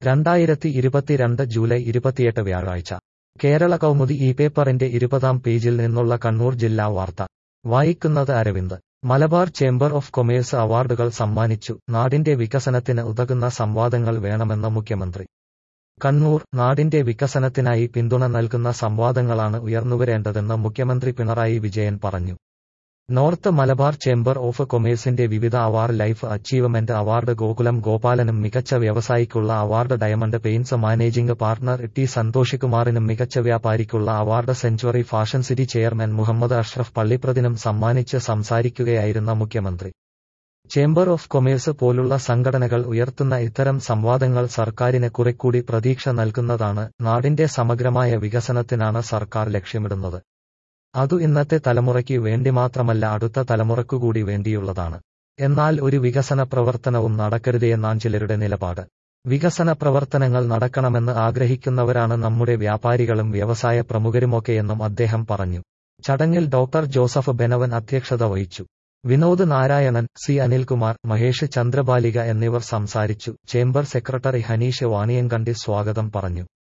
രണ്ടായിരത്തി ഇരുപത്തിരണ്ട് ജൂലൈ ഇരുപത്തിയെട്ട് വ്യാഴാഴ്ച കേരള കൗമുദി ഈ പേപ്പറിന്റെ ഇരുപതാം പേജിൽ നിന്നുള്ള കണ്ണൂർ ജില്ലാ വാർത്ത വായിക്കുന്നത് Aravind Malabar Chamber of Commerce അവാർഡുകൾ സമ്മാനിച്ചു നാടിന്റെ വികസനത്തിന് ഉതകുന്ന സംവാദങ്ങൾ വേണമെന്ന് മുഖ്യമന്ത്രി കണ്ണൂർ നാടിന്റെ വികസനത്തിനായി പിന്തുണ നൽകുന്ന സംവാദങ്ങളാണ് ഉയർന്നുവരേണ്ടതെന്ന് മുഖ്യമന്ത്രി പിണറായി വിജയൻ പറഞ്ഞു നോർത്ത് മലബാർ ചേംബർ ഓഫ് കൊമേഴ്സിന്റെ വിവിധ award life achievement award Gokulam ഗോപാലനും മികച്ച വ്യവസായിക്കുള്ള award Diamond Paints managing partner T Santhosh കുമാറിനും മികച്ച വ്യാപാരിക്കുള്ള award Century Fashion City chairman Muhammad Ashraf പള്ളിപ്രതിനും സമ്മാനിച്ച് സംസാരിക്കുകയായിരുന്ന മുഖ്യമന്ത്രി ചേംബർ ഓഫ് കൊമേഴ്സ് പോലുള്ള സംഘടനകൾ ഉയർത്തുന്ന ഇത്തരം സംവാദങ്ങൾ സർക്കാരിന് കുറെക്കൂടി പ്രതീക്ഷ നൽകുന്നതാണ് നാടിന്റെ സമഗ്രമായ വികസനത്തിനാണ് സർക്കാർ ലക്ഷ്യമിടുന്നത് അതു ഇന്നത്തെ തലമുറയ്ക്ക് വേണ്ടി മാത്രമല്ല അടുത്ത തലമുറയ്ക്കുകൂടി വേണ്ടിയുള്ളതാണ് എന്നാൽ ഒരു വികസന പ്രവർത്തനവും നടക്കരുതെന്നാണ് ചിലരുടെ നിലപാട് വികസന പ്രവർത്തനങ്ങൾ നടക്കണമെന്ന് ആഗ്രഹിക്കുന്നവരാണ് നമ്മുടെ വ്യാപാരികളും വ്യവസായ പ്രമുഖരുമൊക്കെയെന്നും അദ്ദേഹം പറഞ്ഞു ചടങ്ങിൽ ഡോക്ടർ ജോസഫ് ബെനവൻ അധ്യക്ഷത വഹിച്ചു വിനോദ് നാരായണൻ സി അനിൽകുമാർ മഹേഷ് ചന്ദ്രബാലിക എന്നിവർ സംസാരിച്ചു ചേംബർ സെക്രട്ടറി ഹനീഷ് വാണിയങ്കണ്ടി സ്വാഗതം പറഞ്ഞു